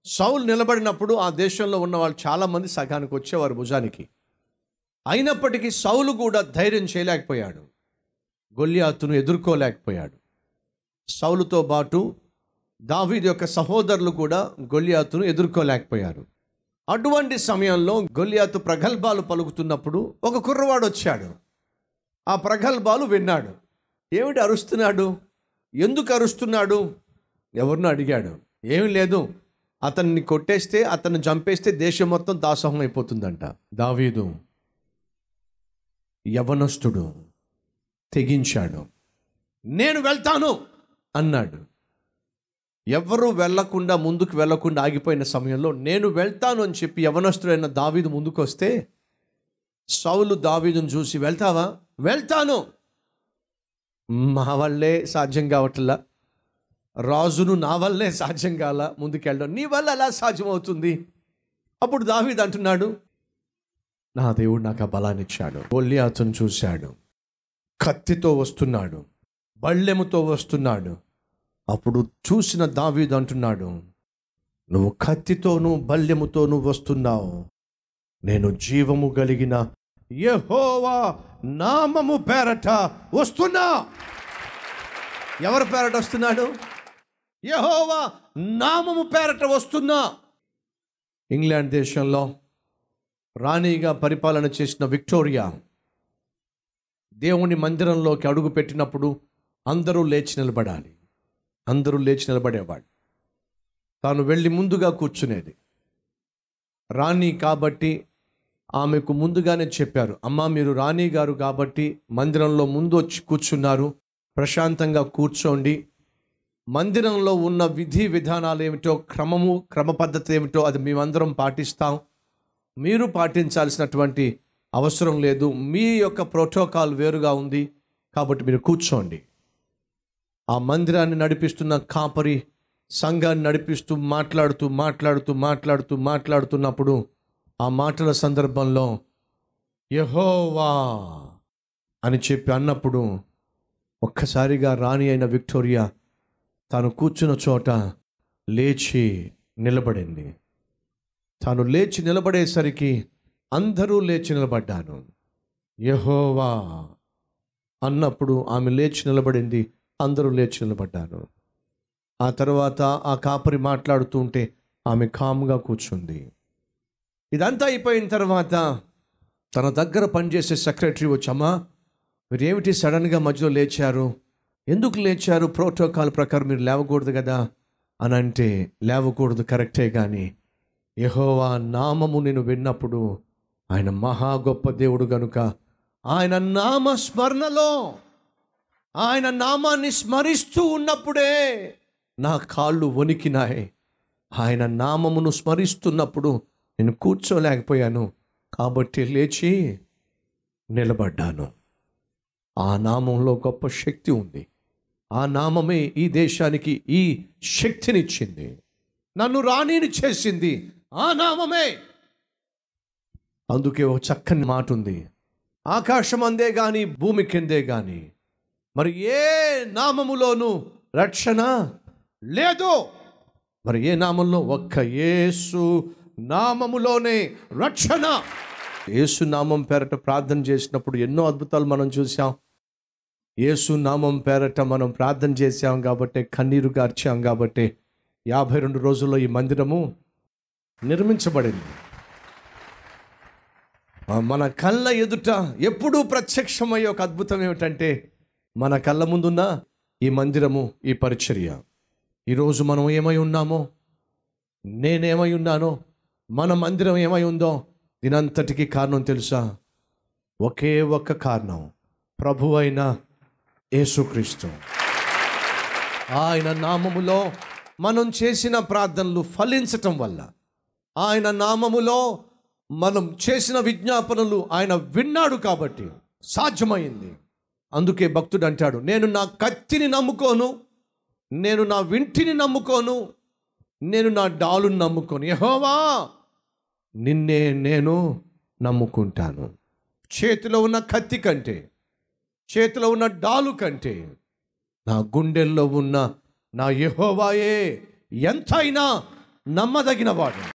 సౌలు నిలబడినప్పుడు ఆ దేశంలో ఉన్న వాళ్ళు చాలామంది సగానికి వచ్చేవారు భుజానికి అయినప్పటికీ సౌలు కూడా ధైర్యం చేయలేకపోయాడు గొల్లియాతును ఎదుర్కోలేకపోయాడు సౌలుతో పాటు దావీదు యొక్క సహోదరులు కూడా గొల్లియాతును ఎదుర్కోలేకపోయారు అటువంటి సమయంలో గొల్లియాతు ప్రగల్భాలు పలుకుతున్నప్పుడు ఒక కుర్రవాడు వచ్చాడు ఆ ప్రగల్భాలు విన్నాడు ఏమిటి అరుస్తున్నాడు ఎందుకు అరుస్తున్నాడు ఎవరినో అడిగాడు ఏమి లేదు అతన్ని కొట్టేస్తే అతన్ని చంపేస్తే దేశం మొత్తం దాసోహం అయిపోతుందంట దావీదు యవనస్తుడు తెగించాడు నేను వెళ్తాను అన్నాడు ఎవరు వెళ్లకుండా ముందుకు వెళ్లకుండా ఆగిపోయిన సమయంలో నేను వెళ్తాను అని చెప్పి యవనస్తుడైన దావీదు ముందుకు వస్తే సౌలు దావీదును చూసి వెళ్తావా వెళ్తాను మా వల్లే సాధ్యం కావట్లా రాజును నా వల్లే సాధ్యం కాల ముందుకెళ్ళడం నీ వల్ల ఎలా సాధ్యం అవుతుంది అప్పుడు దావీదు అంటున్నాడు నా దేవుడు నాకు ఆ బలాన్ని ఇచ్చాడు గొల్లియాతును చూశాడు కత్తితో వస్తున్నాడు బళ్ళెముతో వస్తున్నాడు అప్పుడు చూసిన దావీదు అంటున్నాడు నువ్వు కత్తితోనూ బల్యముతోనూ వస్తున్నావు నేను జీవము కలిగిన యెహోవా నామము పేరట వస్తున్నా ఎవరి పేరట వస్తున్నాడు యెహోవా నామము పేరట వస్తున్నా ఇంగ్లాండ్ దేశంలో రాణిగా పరిపాలన చేసిన విక్టోరియా దేవుని మందిరంలోకి అడుగు పెట్టినప్పుడు అందరూ లేచి నిలబడాలి అందరూ లేచి నిలబడేవాడు తాను వెళ్ళి ముందుగా కూర్చునేది రాణి కాబట్టి ఆమెకు ముందుగానే చెప్పారు అమ్మా మీరు రాణి గారు కాబట్టి మందిరంలో ముందు వచ్చి కూర్చున్నారు ప్రశాంతంగా కూర్చోండి మందిరంలో ఉన్న విధి విధానాలు ఏమిటో క్రమము క్రమ పద్ధతి ఏమిటో అది మేమందరం పాటిస్తాం మీరు పాటించాల్సినటువంటి అవసరం లేదు మీ యొక్క ప్రోటోకాల్ వేరుగా ఉంది కాబట్టి మీరు కూర్చోండి ఆ మందిరాన్ని నడిపిస్తున్న కాపరి సంఘాన్ని నడిపిస్తూ మాట్లాడుతూ మాట్లాడుతూ మాట్లాడుతూ మాట్లాడుతున్నప్పుడు ఆ మాటల సందర్భంలో యహోవా అని చెప్పి అన్నప్పుడు ఒక్కసారిగా రాణి అయిన విక్టోరియా తాను కూర్చున్న చోట లేచి నిలబడింది తాను లేచి నిలబడేసరికి అందరూ లేచి నిలబడ్డాను యహోవా అన్నప్పుడు ఆమె లేచి నిలబడింది అందరూ లేచి నిలబడ్డాను ఆ తర్వాత ఆ కాపరి మాట్లాడుతూ ఉంటే ఆమె కామ్గా కూర్చుంది ఇదంతా అయిపోయిన తర్వాత తన దగ్గర పనిచేసే సెక్రటరీ వచ్చామా మీరేమిటి సడన్గా మధ్యలో లేచారు ఎందుకు లేచారు ప్రోటోకాల్ ప్రకారం మీరు లేవకూడదు కదా అని అంటే లేవకూడదు కరెక్టే కానీ యహోవా నామము నేను విన్నప్పుడు ఆయన మహా గొప్ప దేవుడు గనుక ఆయన నామ స్మరణలో ఆయన నామాన్ని స్మరిస్తూ ఉన్నప్పుడే నా కాళ్ళు వణికినాయి ఆయన నామమును స్మరిస్తున్నప్పుడు నేను కూర్చోలేకపోయాను కాబట్టి లేచి నిలబడ్డాను ఆ నామంలో గొప్ప శక్తి ఉంది ఆ నామమే ఈ దేశానికి ఈ శక్తినిచ్చింది నన్ను రాణిని చేసింది ఆ నామమే అందుకే ఒక చక్కని మాట ఉంది ఆకాశం అందే గాని భూమి కిందే గాని మరి ఏ నామములోనూ రక్షణ లేదు మరి ఏ నామంలో ఒక్క యేసు నామములోనే రక్షణ యేసు నామం పేరట ప్రార్థన చేసినప్పుడు ఎన్నో అద్భుతాలు మనం చూసాం యేసు నామం పేరట మనం ప్రార్థన చేశాం కాబట్టి కన్నీరు గార్చాం కాబట్టి యాభై రెండు రోజుల్లో ఈ మందిరము నిర్మించబడింది ఆ మన కళ్ళ ఎదుట ఎప్పుడూ ప్రత్యక్షమయ్యే ఒక అద్భుతం ఏమిటంటే మన కళ్ళ ముందున్న ఈ మందిరము ఈ పరిచర్య ఈరోజు మనం ఏమై ఉన్నామో నేనేమై ఉన్నానో మన మందిరం ఏమై ఉందో దీనంతటికీ కారణం తెలుసా ఒకే ఒక్క కారణం ప్రభు అయిన యేసుక్రీస్తు ఆయన నామములో మనం చేసిన ప్రార్థనలు ఫలించటం వల్ల ఆయన నామములో మనం చేసిన విజ్ఞాపనలు ఆయన విన్నాడు కాబట్టి సాధ్యమైంది అందుకే భక్తుడు అంటాడు నేను నా కత్తిని నమ్ముకోను నేను నా వింటిని నమ్ముకోను నేను నా డాలుని నమ్ముకోను యహోవా నిన్నే నేను నమ్ముకుంటాను చేతిలో ఉన్న కత్తి కంటే చేతిలో ఉన్న డాలు కంటే నా గుండెల్లో ఉన్న నా యెహోవాయే ఎంతైనా నమ్మదగిన వాడు